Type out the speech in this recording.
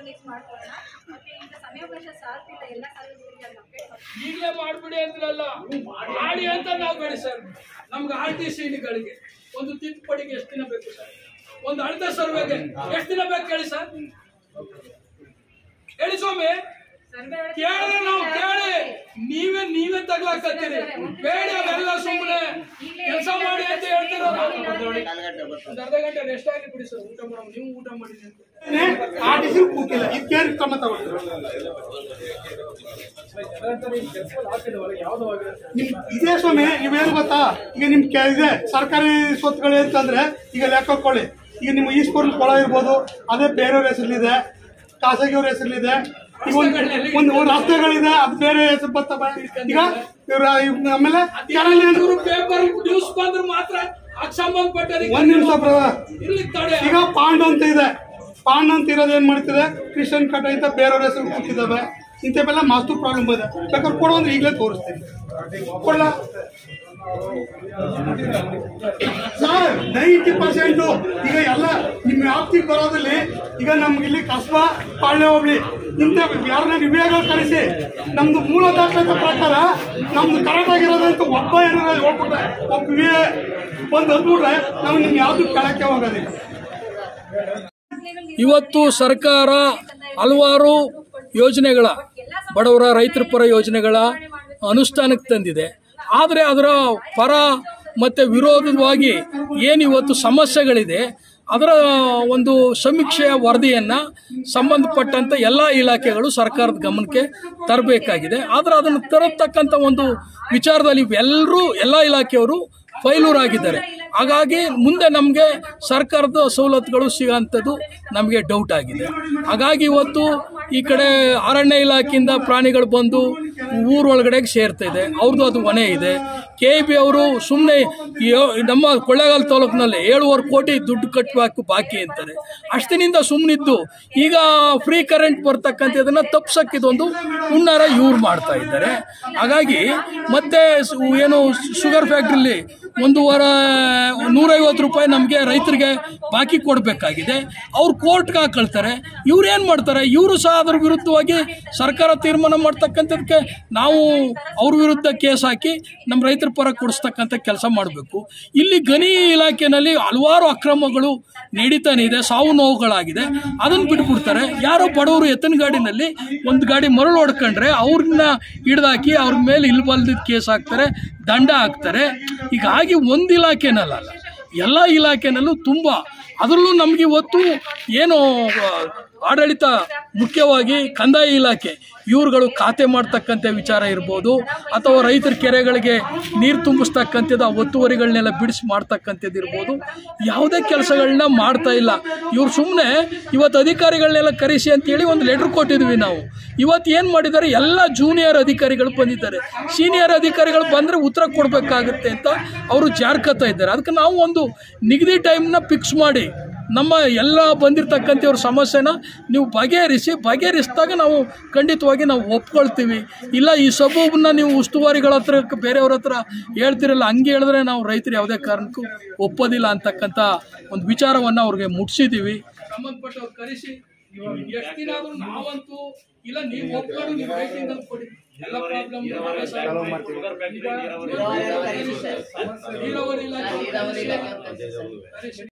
mix ಮಾಡ್ಕೊಳ್ಳೋಣ ಮತ್ತೆ ಈಗ ಸಮಯಾವಕಾಶ ಸಾಲ್ತಿಲ್ಲ ಎಲ್ಲ ಸಾಲುಗಳಿಗೆ ಅದು ಅಪ್ಡೇಟ್ ಮಾಡ್ತೀವಿ ಈಗಲೇ ಮಾಡ್ಬಿಡಿ ಅಂದ್ರಲ್ಲ ಮಾಡಿ ಅಂತ ನಾವು ಬೇಡಿ ಸರ್ ನಮ್ಗೆ ಆರ್ ಟಿ ಸಿಗಳಿಗೆ ಒಂದು ತಿದ್ದುಪಡಿಗೆ ಎಷ್ಟು ದಿನ ಬೇಕು ಸರ್ ಒಂದು ಅಳತೆ ಸರ್ವೆಗೆ ಎಷ್ಟು ದಿನ ಬೇಕು ಹೇಳಿ ಸರ್ ಹೇಳಿ ಸ್ವಾಮಿ ಕೇಳಿದ್ರೆ ನಾವು ಕೇಳಿ ನೀವೇ ನೀವೇ ತಗ್ಲಾಕತ್ತೀರಿ ಬೇಡ ಅವೆಲ್ಲ ಸುಮ್ಮನೆ ಕೆಲಸ ಮಾಡಿ ಅಂತ ಹೇಳ್ತಿರೋದು ಒಂದು ಅರ್ಧ ಗಂಟೆ ರೆಸ್ಟ್ ಆಗಿ ಬಿಡಿ ಸರ್ ಊಟ ಮಾಡೋಣ ನೀವು ಊಟ ಮಾಡಿ ಅಂತ ಆರ್ಟಿಸಿ ಕೂತಿಲ್ಲ ಇದಕ್ಕೆ ಕ್ರಮ ತಗೊಳ್ತಾರೆ ನಿಮ್ ಇದೇ ಸ್ವಾಮಿ ನೀವೇನು ಗೊತ್ತಾ ಈಗ ನಿಮ್ ಕೆ- ಇದೆ ಸರ್ಕಾರಿ ಸ್ವತ್ತುಗಳು ಅಂತಂದ್ರೆ ಈಗ ಲೆಕ್ಕ ಹಾಕೊಳ್ಳಿ ಈಗ ನಿಮ್ಮ ಈಸ್ಪುರ್ ಕೊಳ ಇರ್ಬೋದು ಅದೇ ಬೇರೆಯವ್ರ ಹೆಸರಲ್ಲಿದೆ ಖಾಸಗಿಯವ್ರ ಹೆಸರಲ್ಲಿದೆ ಈಗ ಒಂದು ಒಂದು ಒಂದು ರಸ್ತೆಗಳಿದೆ ಅದು ಬೇರೆ ಹೆಸರು ಬರ್ತವೆ ಈಗ ಇವ್ರ ಇವ್ನ ಆಮೇಲೆ ಕೆಳಗೆ ಇವ್ರು ಪೇಪರ್ ನ್ಯೂಸ್ ಬಂದ್ರೆ ಮಾತ್ರ ಅದಕ್ಕೆ ಸಂಬಂಧಪಟ್ಟ ಒಂದ್ ನಿಮಿಷ ಬ್ರವ ಇಲ್ಲಿ ತಡೆ ಈಗ ಪಾಂಡ್ ಅಂತ ಇದೆ ಪಾಂಡ್ ಅಂತ ಇರೋದು ಏನ್ ಮಾಡ್ತಿದೆ ಕ್ರಿಶ್ಚಿಯನ್ ಕಟ ಅಂತ ಬೇರೆಯವ್ರ ಹೆಸರು ಕೂತಿದ್ದಾವೆ ಇಂಥವೆಲ್ಲ ಮಸ್ತು ಪ್ರಾಬ್ಲಮ್ ಇದೆ ಬೇಕಾದ್ರೆ ಕೊಡು ಅಂದ್ರೆ ಈಗಲೇ ತೋರಿಸ್ತೀನಿ ಕೊಡ್ಲ ಸರ್ ನೈಂಟಿ ಪರ್ಸೆಂಟ್ ಈಗ ಎಲ್ಲ ನಿಮ್ಮ ವ್ಯಾಪ್ತಿಗೆ ಬರೋದ್ರಲ್ಲಿ ಈಗ ನಮ್ಗೆ ಇಲ್ಲಿ ಕಸ್ಬಾ ಪಾಳ್ಯ ಹೋಗ್ಲಿ ಇಂಥ ಯಾರನ್ನ ರಿವ್ಯೂಗಳು ಕಳಿಸಿ ನಮ್ದು ಮೂಲ ದಾಖಲಾತಿ ಪ್ರಕಾರ ನಮ್ದು ಕರೆಕ್ಟ್ ಆಗಿರೋದಂತ ಒಬ್ಬ ಏನಾರ ಹೋಗ್ಬಿಟ್ರೆ ಒಬ್ಬ ವಿ ಬಂದು ಅಂದ್ಬಿಟ್ರೆ ನಾವು ನಿಮ್ಗೆ ಯಾವ್ದು ಕೆಳಕ್ಕೆ ಹೋಗೋದಿಲ್ಲ ಇವತ್ತು ಸರ್ಕಾರ ಹಲವಾರು ಯೋಜನೆಗಳ ಬಡವರ ರೈತರ ಪರ ಯೋಜನೆಗಳ ಅನುಷ್ಠಾನಕ್ಕೆ ತಂದಿದೆ ಆದರೆ ಅದರ ಪರ ಮತ್ತು ವಿರೋಧವಾಗಿ ಏನು ಇವತ್ತು ಸಮಸ್ಯೆಗಳಿದೆ ಅದರ ಒಂದು ಸಮೀಕ್ಷೆಯ ವರದಿಯನ್ನು ಸಂಬಂಧಪಟ್ಟಂತ ಎಲ್ಲ ಇಲಾಖೆಗಳು ಸರ್ಕಾರದ ಗಮನಕ್ಕೆ ತರಬೇಕಾಗಿದೆ ಆದರೆ ಅದನ್ನು ತರತಕ್ಕಂಥ ಒಂದು ವಿಚಾರದಲ್ಲಿ ಎಲ್ಲರೂ ಎಲ್ಲ ಇಲಾಖೆಯವರು ಫೈಲೂರ್ ಆಗಿದ್ದಾರೆ ಹಾಗಾಗಿ ಮುಂದೆ ನಮಗೆ ಸರ್ಕಾರದ ಸವಲತ್ತುಗಳು ಸಿಗೋಂಥದ್ದು ನಮಗೆ ಡೌಟ್ ಆಗಿದೆ ಹಾಗಾಗಿ ಇವತ್ತು ಈ ಕಡೆ ಅರಣ್ಯ ಇಲಾಖೆಯಿಂದ ಪ್ರಾಣಿಗಳು ಬಂದು ಊರೊಳಗಡೆ ಸೇರ್ತಾ ಇದೆ ಅವ್ರದ್ದು ಅದು ಮನೆ ಇದೆ ಕೆ ಬಿ ಅವರು ಸುಮ್ಮನೆ ನಮ್ಮ ಕೊಳ್ಳೇಗಾಲ ತಾಲೂಕಿನಲ್ಲಿ ಏಳುವರೆ ಕೋಟಿ ದುಡ್ಡು ಕಟ್ಟಬೇಕು ಬಾಕಿ ಅಂತಾರೆ ಅಷ್ಟಿನಿಂದ ಸುಮ್ಮನಿದ್ದು ಈಗ ಫ್ರೀ ಕರೆಂಟ್ ಬರ್ತಕ್ಕಂಥದ್ದನ್ನು ತಪ್ಸಕ್ಕೆ ಇದೊಂದು ಹುನ್ನಾರ ಇವ್ರು ಮಾಡ್ತಾ ಇದ್ದಾರೆ ಹಾಗಾಗಿ ಮತ್ತೆ ಸು- ಏನು ಶುಗರ್ ಫ್ಯಾಕ್ಟ್ರಿಲಿ ಒಂದೂವರೆ ನೂರೈವತ್ತು ರೂಪಾಯಿ ನಮಗೆ ರೈತರಿಗೆ ಬಾಕಿ ಕೊಡಬೇಕಾಗಿದೆ ಅವ್ರು ಕೋರ್ಟ್ಗೆ ಹಾಕೊಳ್ತಾರೆ ಇವ್ರು ಏನು ಮಾಡ್ತಾರೆ ಇವರು ಸಹ ಅದ್ರ ವಿರುದ್ಧವಾಗಿ ಸರ್ಕಾರ ತೀರ್ಮಾನ ಮಾಡ್ತಕ್ಕಂಥದ್ದಕ್ಕೆ ನಾವು ಅವ್ರ ವಿರುದ್ಧ ಕೇಸ್ ಹಾಕಿ ನಮ್ಮ ರೈತರ ಪರ ಕೊಡಿಸ್ತಕ್ಕಂಥ ಕೆಲಸ ಮಾಡಬೇಕು ಇಲ್ಲಿ ಗಣಿ ಇಲಾಖೆನಲ್ಲಿ ಹಲವಾರು ಅಕ್ರಮಗಳು ನಡೀತಾನೆ ಇದೆ ಸಾವು ನೋವುಗಳಾಗಿದೆ ಅದನ್ನು ಬಿಟ್ಬಿಡ್ತಾರೆ ಯಾರೋ ಬಡವರು ಎತ್ತಿನ ಗಾಡಿನಲ್ಲಿ ಒಂದು ಗಾಡಿ ಮರಳು ಹೊಡ್ಕೊಂಡ್ರೆ ಅವ್ರನ್ನ ಹಿಡ್ದಾಕಿ ಅವ್ರ ಮೇಲೆ ಇಲ್ಬಲ್ದಿದ್ದ ಕೇಸ್ ಹಾಕ್ತಾರೆ ದಂಡ ಹಾಕ್ತಾರೆ ಹೀಗಾಗಿ ಒಂದು ಇಲಾಖೆನಲ್ಲ ಎಲ್ಲ ಇಲಾಖೆನಲ್ಲೂ ತುಂಬ ಅದರಲ್ಲೂ ನಮಗೆ ಇವತ್ತು ಏನು ಆ, ಆಡಳಿತ ಮುಖ್ಯವಾಗಿ ಕಂದಾಯ ಇಲಾಖೆ ಇವ್ರುಗಳು ಖಾತೆ ಮಾಡ್ತಕ್ಕಂಥ ವಿಚಾರ ಇರ್ಬೋದು ಅಥವಾ ರೈತರ ಕೆರೆಗಳಿಗೆ ನೀರು ತುಂಬಿಸ್ತಕ್ಕಂಥದ್ದು ಆ ಒತ್ತುವರಿಗಳನ್ನೆಲ್ಲ ಬಿಡಿಸಿ ಮಾಡ್ತಕ್ಕಂಥದ್ದು ಇರ್ಬೋದು ಯಾವುದೇ ಕೆಲಸಗಳನ್ನ ಮಾಡ್ತಾ ಇಲ್ಲ ಇವ್ರು ಸುಮ್ಮನೆ ಇವತ್ತು ಅಧಿಕಾರಿಗಳನ್ನೆಲ್ಲ ಕರೆಸಿ ಅಂತೇಳಿ ಒಂದು ಲೆಟ್ರ್ ಕೊಟ್ಟಿದ್ವಿ ನಾವು ಇವತ್ತು ಏನು ಮಾಡಿದ್ದಾರೆ ಎಲ್ಲ ಜೂನಿಯರ್ ಅಧಿಕಾರಿಗಳು ಬಂದಿದ್ದಾರೆ ಸೀನಿಯರ್ ಅಧಿಕಾರಿಗಳು ಬಂದರೆ ಉತ್ತರ ಕೊಡಬೇಕಾಗುತ್ತೆ ಅಂತ ಅವರು ಜಾರ್ಕತ್ತಾ ಇದ್ದಾರೆ ಅದಕ್ಕೆ ನಾವು ಒಂದು ನಿಗದಿ ಟೈಮ್ನ ಫಿಕ್ಸ್ ಮಾಡಿ ನಮ್ಮ ಎಲ್ಲ ಬಂದಿರತಕ್ಕಂಥವ್ರ ಸಮಸ್ಯೆನ ನೀವು ಬಗೆಹರಿಸಿ ಬಗೆಹರಿಸಿದಾಗ ನಾವು ಖಂಡಿತವಾಗಿ ನಾವು ಒಪ್ಕೊಳ್ತೀವಿ ಇಲ್ಲ ಈ ಸಬೂಬನ್ನ ನೀವು ಉಸ್ತುವಾರಿಗಳ ಹತ್ರ ಬೇರೆಯವ್ರ ಹತ್ರ ಹೇಳ್ತಿರಲ್ಲ ಹಂಗೆ ಹೇಳಿದ್ರೆ ನಾವು ರೈತರು ಯಾವುದೇ ಕಾರಣಕ್ಕೂ ಒಪ್ಪೋದಿಲ್ಲ ಅಂತಕ್ಕಂಥ ಒಂದು ವಿಚಾರವನ್ನು ಅವ್ರಿಗೆ ಮುಟ್ಸಿದ್ದೀವಿ ಸಂಬಂಧಪಟ್ಟವ್ರು ಕರೆಸಿ ಎಷ್ಟು ದಿನ ಆದ್ರೂ ನಾವಂತೂ ಇಲ್ಲ ನೀವು ಒಪ್ಕೊಂಡು ನೀವು ರೈಟಿಂಗ್ ಅಲ್ಲಿ ಕೊಡಿ ಎಲ್ಲ ಪ್ರಾಬ್ಲಮ್ ನೀರಾವರಿ ಇಲಾಖೆ